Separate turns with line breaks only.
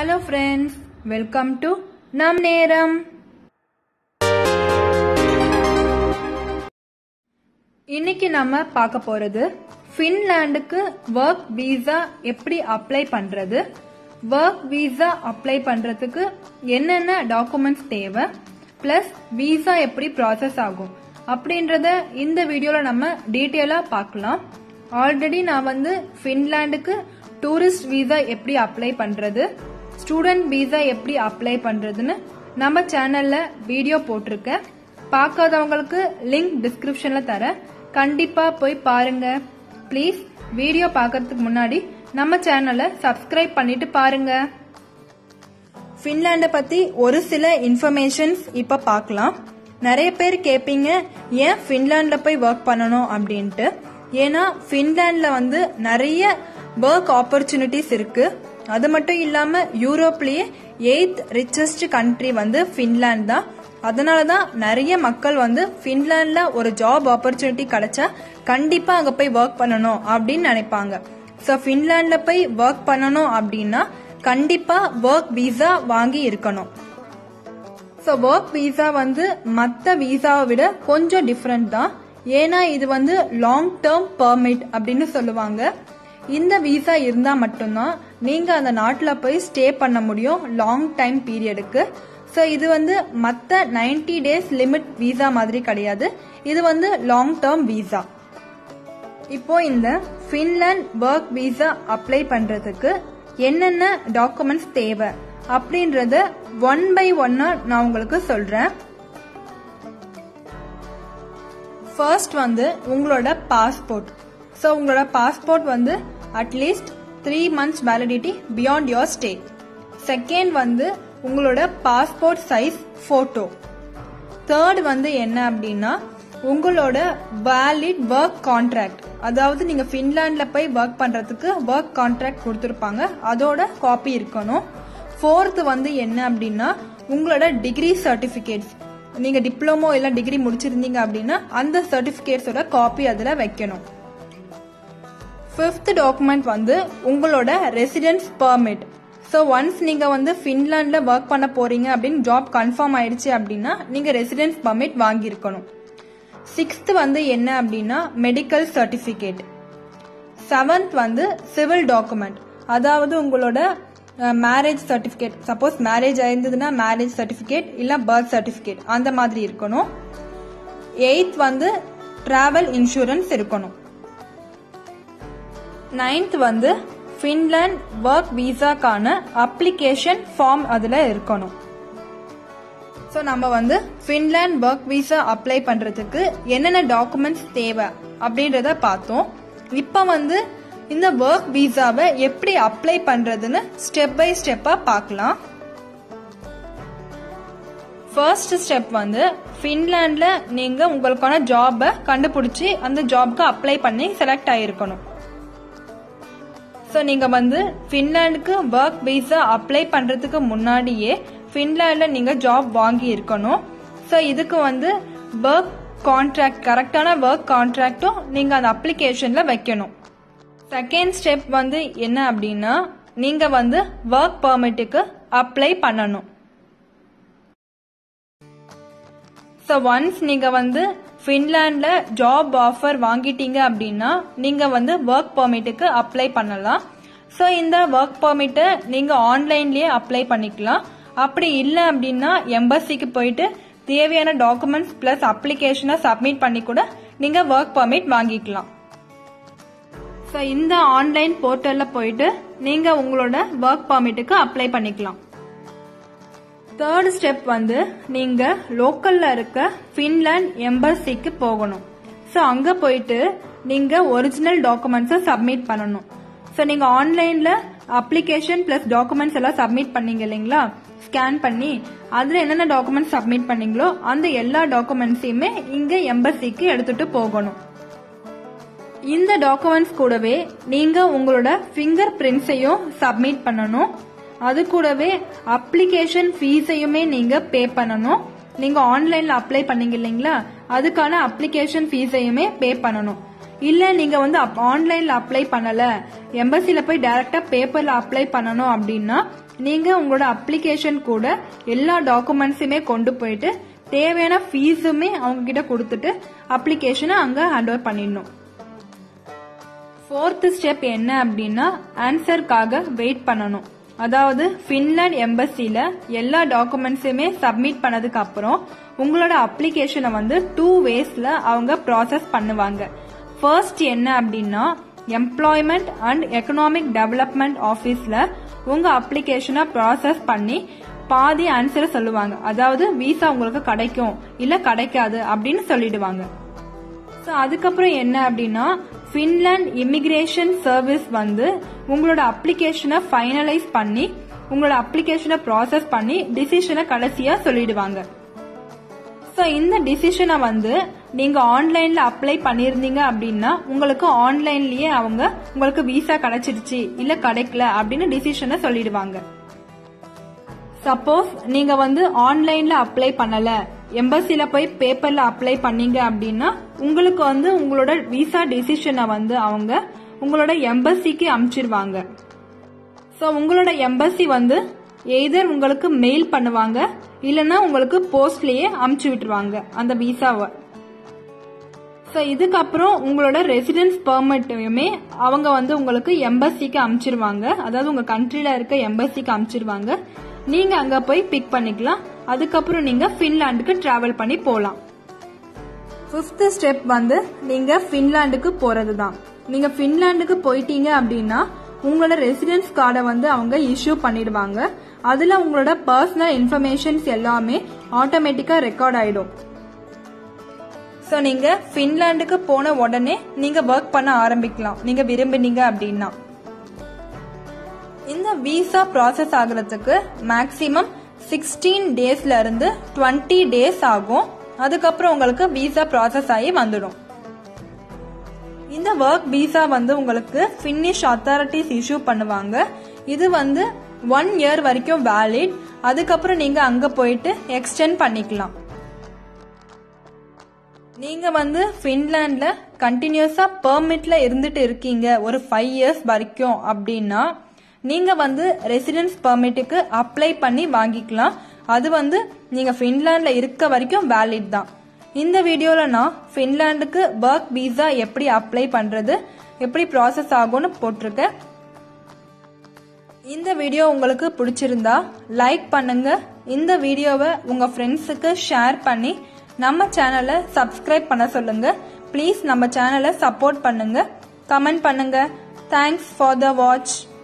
hello friends welcome to நம் நேரம் இன்னைக்கு நம்ம பார்க்க போறது ஃபின்லாண்டுக்கு ஒர்க் வீசா எப்படி அப்ளை பண்றது ஒர்க் வீசா அப்ளை பண்றதுக்கு என்னென்ன டாக்குமெண்ட்ஸ் தேவை பிளஸ் வீசா எப்படி ப்ராசஸ் ஆகும் அப்படின்றத இந்த வீடியோல நம்ம டீட்டெயிலா பார்க்கலாம் ஆல்ரெடி நான் வந்து ஃபின்லாண்டுக்கு டூரிஸ்ட் வீசா எப்படி அப்ளை பண்றது ஸ்டூடெண்ட் வீசா எப்படி அப்ளை பண்றதுன்னு நம்ம சேனல்ல வீடியோ போட்டிருக்கேன் பார்க்காதவங்களுக்கு லிங்க் டிஸ்கிரிப்ஷன்ல தரேன் கண்டிப்பா போய் பாருங்க ப்ளீஸ் வீடியோ பார்க்கறதுக்கு முன்னாடி நம்ம சேனலை சப்ஸ்கிரைப் பண்ணிட்டு பாருங்க ஃபின்லாண்டை பத்தி ஒரு சில இன்ஃபர்மேஷன்ஸ் இப்ப பார்க்கலாம் நிறைய பேர் கேட்பீங்க ஏன் ஃபின்லாண்ட்ல போய் ஒர்க் பண்ணணும் அப்படின்ட்டு ஏன்னா ஃபின்லாண்ட்ல வந்து நிறைய ஒர்க் ஆப்பர்ச்சுனிட்டிஸ் இருக்கு அது மட்டும் இல்லாம யூரோப்லயே எய்த் ரிச்சஸ்ட் கண்ட்ரி வந்து ஃபின்லாண்ட் தான் அதனால தான் நிறைய மக்கள் வந்து ஃபின்லாண்ட்ல ஒரு ஜாப் ஆப்பர்ச்சுனிட்டி கிடைச்சா கண்டிப்பா அங்க போய் ஒர்க் பண்ணணும் அப்படின்னு நினைப்பாங்க ஸோ ஃபின்லாண்ட்ல போய் ஒர்க் பண்ணணும் அப்படின்னா கண்டிப்பா ஒர்க் வீசா வாங்கி இருக்கணும் ஸோ ஒர்க் வீசா வந்து மற்ற வீசாவை விட கொஞ்சம் டிஃப்ரெண்ட் தான் ஏன்னா இது வந்து லாங் டேர்ம் பெர்மிட் அப்படின்னு சொல்லுவாங்க இந்த வீசா இருந்தா மட்டும்தான் நீங்க அந்த நாட்டில் போய் ஸ்டே பண்ண முடியும் லாங் டைம் பீரியடுக்கு ஸோ இது வந்து மற்ற நைன்டி டேஸ் லிமிட் வீசா மாதிரி கிடையாது இது வந்து லாங் டேர்ம் வீசா இப்போ இந்த ஃபின்லாண்ட் ஒர்க் வீசா அப்ளை பண்றதுக்கு என்னென்ன டாக்குமெண்ட்ஸ் தேவை அப்படின்றத ஒன் பை ஒன்னா நான் உங்களுக்கு சொல்றேன் ஃபர்ஸ்ட் வந்து உங்களோட பாஸ்போர்ட் ஸோ உங்களோட பாஸ்போர்ட் வந்து at least three months validity beyond your stay second வந்து உங்களோட பாஸ்போர்ட் சைஸ் ஃபோட்டோ தேர்ட் வந்து என்ன அப்படின்னா உங்களோட வேலிட் ஒர்க் கான்ட்ராக்ட் அதாவது நீங்க ஃபின்லாண்ட்ல போய் ஒர்க் பண்றதுக்கு ஒர்க் கான்ட்ராக்ட் கொடுத்துருப்பாங்க அதோட காப்பி இருக்கணும் ஃபோர்த் வந்து என்ன அப்படின்னா உங்களோட டிகிரி சர்டிபிகேட்ஸ் நீங்க டிப்ளமோ இல்ல டிகிரி முடிச்சிருந்தீங்க அப்படின்னா அந்த சர்டிபிகேட்ஸோட காப்பி அதுல வைக்கணும் ஃபிஃப்த் டாக்குமெண்ட் வந்து உங்களோட ரெசிடென்ஸ் பெர்மிட் ஸோ ஒன்ஸ் நீங்க வந்து ஃபின்லாண்ட்ல ஒர்க் பண்ண போறீங்க அப்படின்னு ஜாப் கன்ஃபார்ம் ஆயிடுச்சு அப்படின்னா நீங்க ரெசிடென்ஸ் பர்மிட் வாங்கியிருக்கணும் சிக்ஸ்த் வந்து என்ன அப்படின்னா மெடிக்கல் சர்டிபிகேட் செவன்த் வந்து சிவில் டாக்குமெண்ட் அதாவது உங்களோட மேரேஜ் சர்டிபிகேட் சப்போஸ் மேரேஜ் ஆயிருந்ததுன்னா மேரேஜ் சர்டிபிகேட் இல்ல பர்த் சர்டிபிகேட் அந்த மாதிரி இருக்கணும் எயித் வந்து டிராவல் இன்சூரன்ஸ் இருக்கணும் நைன்த் வந்து ஃபின்லாண்ட் ஒர்க் வீசாக்கான அப்ளிகேஷன் ஃபார்ம் அதுல இருக்கணும் ஸோ நம்ம வந்து ஃபின்லாண்ட் ஒர்க் வீசா அப்ளை பண்றதுக்கு என்னென்ன டாக்குமெண்ட்ஸ் தேவை அப்படின்றத பார்த்தோம் இப்போ வந்து இந்த ஒர்க் வீசாவை எப்படி அப்ளை பண்றதுன்னு ஸ்டெப் பை ஸ்டெப்பா பார்க்கலாம் ஃபர்ஸ்ட் ஸ்டெப் வந்து ஃபின்லாண்ட்ல நீங்க உங்களுக்கான ஜாபை கண்டுபிடிச்சி அந்த ஜாப்க்கு அப்ளை பண்ணி செலக்ட் ஆயிருக்கணும் ஸோ நீங்கள் வந்து ஃபின்லாண்டுக்கு ஒர்க் வீசா அப்ளை பண்ணுறதுக்கு முன்னாடியே ஃபின்லாண்டில் நீங்கள் ஜாப் வாங்கி இருக்கணும் ஸோ இதுக்கு வந்து ஒர்க் கான்ட்ராக்ட் கரெக்டான ஒர்க் கான்ட்ராக்டும் நீங்கள் அந்த அப்ளிகேஷனில் வைக்கணும் செகண்ட் ஸ்டெப் வந்து என்ன அப்படின்னா நீங்கள் வந்து ஒர்க் பர்மிட்டுக்கு அப்ளை பண்ணணும் ஸோ ஒன்ஸ் நீங்கள் வந்து ஃபின்லாண்டில் ஜாப் ஆஃபர் வாங்கிட்டீங்க அப்படின்னா நீங்கள் வந்து ஒர்க் பர்மிட்டுக்கு அப்ளை பண்ணலாம் ஸோ இந்த ஒர்க் பர்மிட்டை நீங்கள் ஆன்லைன்லேயே அப்ளை பண்ணிக்கலாம் அப்படி இல்லை அப்படின்னா எம்பசிக்கு போயிட்டு தேவையான டாக்குமெண்ட்ஸ் ப்ளஸ் அப்ளிகேஷனை சப்மிட் பண்ணி கூட நீங்கள் ஒர்க் பர்மிட் வாங்கிக்கலாம் ஸோ இந்த ஆன்லைன் போர்ட்டலில் போயிட்டு நீங்கள் உங்களோட ஒர்க் பர்மிட்டுக்கு அப்ளை பண்ணிக்கலாம் தேர்ட் ஸ்டெப் வந்து நீங்க லோக்கல்ல இருக்க ஃபின்லாண்ட் எம்பசிக்கு போகணும் ஸோ அங்க போயிட்டு நீங்க ஒரிஜினல் டாக்குமெண்ட்ஸை சப்மிட் பண்ணணும் ஸோ நீங்க ஆன்லைன்ல அப்ளிகேஷன் பிளஸ் டாக்குமெண்ட்ஸ் எல்லாம் சப்மிட் பண்ணீங்க இல்லைங்களா ஸ்கேன் பண்ணி அதுல என்னென்ன டாக்குமெண்ட்ஸ் சப்மிட் பண்ணீங்களோ அந்த எல்லா டாக்குமெண்ட்ஸையுமே இங்க எம்பசிக்கு எடுத்துட்டு போகணும் இந்த டாக்குமெண்ட்ஸ் கூடவே நீங்க உங்களோட ஃபிங்கர் பிரிண்ட்ஸையும் சப்மிட் பண்ணணும் அது கூடவே அப்ளிகேஷன் ஃபீஸையுமே நீங்க பே பண்ணணும் நீங்க ஆன்லைன்ல அப்ளை பண்ணீங்க இல்லைங்களா அதுக்கான அப்ளிகேஷன் ஃபீஸையுமே பே பண்ணணும் இல்ல நீங்க வந்து ஆன்லைன்ல அப்ளை பண்ணல எம்பசில போய் டைரக்டா பேப்பர்ல அப்ளை பண்ணணும் அப்படின்னா நீங்க உங்களோட அப்ளிகேஷன் கூட எல்லா டாக்குமெண்ட்ஸுமே கொண்டு போயிட்டு தேவையான ஃபீஸுமே அவங்க கிட்ட கொடுத்துட்டு அப்ளிகேஷனை அங்க ஹேண்ட் ஓவர் பண்ணிடணும் ஃபோர்த் ஸ்டெப் என்ன அப்படின்னா ஆன்சருக்காக வெயிட் பண்ணணும் அதாவது ஃபின்லாண்ட் எம்பசில எல்லா டாக்குமெண்ட்ஸுமே சப்மிட் பண்ணதுக்கு அப்புறம் உங்களோட அப்ளிகேஷனை வந்து டூ வேஸ்ல அவங்க ப்ராசஸ் பண்ணுவாங்க ஃபர்ஸ்ட் என்ன அப்படின்னா எம்ப்ளாய்மெண்ட் அண்ட் எக்கனாமிக் டெவலப்மெண்ட் ஆஃபீஸ்ல உங்க அப்ளிகேஷனை ப்ராசஸ் பண்ணி பாதி ஆன்சரை சொல்லுவாங்க அதாவது விசா உங்களுக்கு கிடைக்கும் இல்ல கிடைக்காது அப்படின்னு சொல்லிடுவாங்க ஸோ அதுக்கப்புறம் என்ன அப்படின்னா ஃபின்லாண்ட் இமிகிரேஷன் சர்வீஸ் வந்து உங்களோட அப்ளிகேஷனை ஃபைனலைஸ் பண்ணி உங்களோட அப்ளிகேஷனை ப்ராசஸ் பண்ணி டிசிஷனை கடைசியா சொல்லிடுவாங்க ஸோ இந்த டிசிஷனை வந்து நீங்க ஆன்லைன்ல அப்ளை பண்ணிருந்தீங்க அப்படின்னா உங்களுக்கு ஆன்லைன்லயே அவங்க உங்களுக்கு விசா கிடைச்சிருச்சு இல்ல கிடைக்கல அப்படின்னு டிசிஷனை சொல்லிடுவாங்க சப்போஸ் நீங்க வந்து ஆன்லைன்ல அப்ளை பண்ணல எம்பசில போய் பேப்பர்ல அப்ளை பண்ணீங்க அப்படின்னா உங்களுக்கு வந்து உங்களோட விசா டிசிஷனை வந்து அவங்க உங்களோட எம்பசிக்கு அனுப்பிச்சிருவாங்க ஸோ உங்களோட எம்பசி வந்து எய்தர் உங்களுக்கு மெயில் பண்ணுவாங்க இல்லைன்னா உங்களுக்கு போஸ்ட்லயே அமுச்சு விட்டுருவாங்க அந்த விசாவை ஸோ இதுக்கப்புறம் உங்களோட ரெசிடென்ஸ் பெர்மிட்டையுமே அவங்க வந்து உங்களுக்கு எம்பசிக்கு அனுப்பிச்சிருவாங்க அதாவது உங்க கண்ட்ரில இருக்க எம்பசிக்கு அனுப்பிச்சிருவாங்க நீங்க அங்க போய் பிக் பண்ணிக்கலாம் அதுக்கப்புறம் நீங்க ஃபின்லாண்டுக்கு டிராவல் பண்ணி போகலாம் ஃபிஃப்த் ஸ்டெப் வந்து நீங்க ஃபின்லாண்டுக்கு போறது தான் நீங்க ஃபின்லாண்டுக்கு போயிட்டீங்க அப்படின்னா உங்களோட ரெசிடென்ஸ் கார்டை வந்து அவங்க இஷ்யூ பண்ணிடுவாங்க அதுல உங்களோட பர்சனல் இன்ஃபர்மேஷன்ஸ் எல்லாமே ஆட்டோமேட்டிக்கா ரெக்கார்ட் ஆயிடும் ஸோ நீங்க ஃபின்லாண்டுக்கு போன உடனே நீங்க ஒர்க் பண்ண ஆரம்பிக்கலாம் நீங்க விரும்பினீங்க அப்படின்னா இந்த விசா ப்ராசஸ் ஆகுறதுக்கு மேக்சிமம் சிக்ஸ்டீன் டேஸ்ல இருந்து டுவெண்ட்டி டேஸ் ஆகும் அதுக்கப்புறம் உங்களுக்கு விசா ப்ராசஸ் ஆகி வந்துடும் இந்த ஒர்க் விசா வந்து உங்களுக்கு ஃபினிஷ் அத்தாரிட்டிஸ் இஷ்யூ பண்ணுவாங்க இது வந்து ஒன் இயர் வரைக்கும் வேலிட் அதுக்கப்புறம் நீங்க அங்க போயிட்டு எக்ஸ்டெண்ட் பண்ணிக்கலாம் நீங்க வந்து ஃபின்லாண்ட்ல கண்டினியூஸா பெர்மிட்ல இருந்துட்டு இருக்கீங்க ஒரு ஃபைவ் இயர்ஸ் வரைக்கும் அப்படின்னா நீங்க வந்து ரெசிடென்ஸ் பெர்மிட்டுக்கு அப்ளை பண்ணி வாங்கிக்கலாம் அது வந்து நீங்க ஃபின்லாண்ட்ல இருக்க வரைக்கும் வேலிட் தான் இந்த வீடியோல நான் ஃபின்லாண்டுக்கு ஒர்க் விசா எப்படி அப்ளை பண்றது எப்படி ப்ராசஸ் ஆகும்னு போட்டிருக்கேன் இந்த வீடியோ உங்களுக்கு பிடிச்சிருந்தா லைக் பண்ணுங்க இந்த வீடியோவை உங்க ஃப்ரெண்ட்ஸுக்கு ஷேர் பண்ணி நம்ம சேனலை சப்ஸ்கிரைப் பண்ண சொல்லுங்க ப்ளீஸ் நம்ம சேனலை சப்போர்ட் பண்ணுங்க கமெண்ட் பண்ணுங்க தேங்க்ஸ் ஃபார் த வாட்ச்